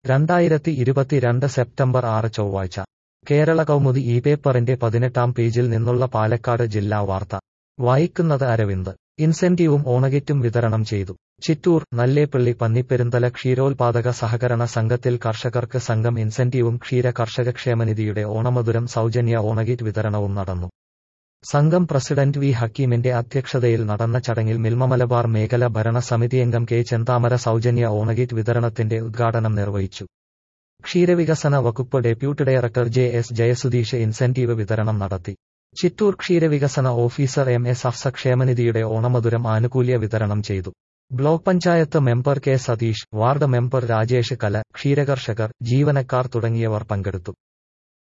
രണ്ടായിരത്തി ഇരുപത്തിരണ്ട് സെപ്റ്റംബർ ആറ് ചൊവ്വാഴ്ച കേരള കൗമുദി ഈ പേപ്പറിന്റെ പതിനെട്ടാം പേജിൽ നിന്നുള്ള പാലക്കാട് ജില്ലാ വാർത്ത വായിക്കുന്നത് അരവിന്ദ് ഇൻസെന്റീവും ഓണകിറ്റും വിതരണം ചെയ്തു ചിറ്റൂർ നല്ലേപ്പള്ളി പന്നിപ്പെരുന്തല ക്ഷീരോത്പാദക സഹകരണ സംഘത്തിൽ കർഷകർക്ക് സംഘം ഇൻസെന്റീവും ക്ഷീര കർഷക ക്ഷേമനിധിയുടെ ഓണമധുരം സൗജന്യ ഓണകിറ്റ് വിതരണവും നടന്നു സംഘം പ്രസിഡന്റ് വി ഹക്കീമിന്റെ അധ്യക്ഷതയിൽ നടന്ന ചടങ്ങിൽ മിൽമ മലബാർ മേഖല ഭരണ സമിതിയംഗം കെ ചെന്താമര സൗജന്യ ഓണകിറ്റ് വിതരണത്തിന്റെ ഉദ്ഘാടനം നിർവഹിച്ചു ക്ഷീരവികസന വകുപ്പ് deputy director J S Jayasudheesh incentive വിതരണം നടത്തി ചിറ്റൂർ ക്ഷീരവികസന ഓഫീസർ എം എസ് അഫ്സ ക്ഷേമനിധിയുടെ ഓണമധുരം ആനുകൂല്യ വിതരണം ചെയ്തു block panchayat member K Satheesh ward member Rajesh Kala ക്ഷീരകർഷകർ ജീവനക്കാർ തുടങ്ങിയവർ പങ്കെടുത്തു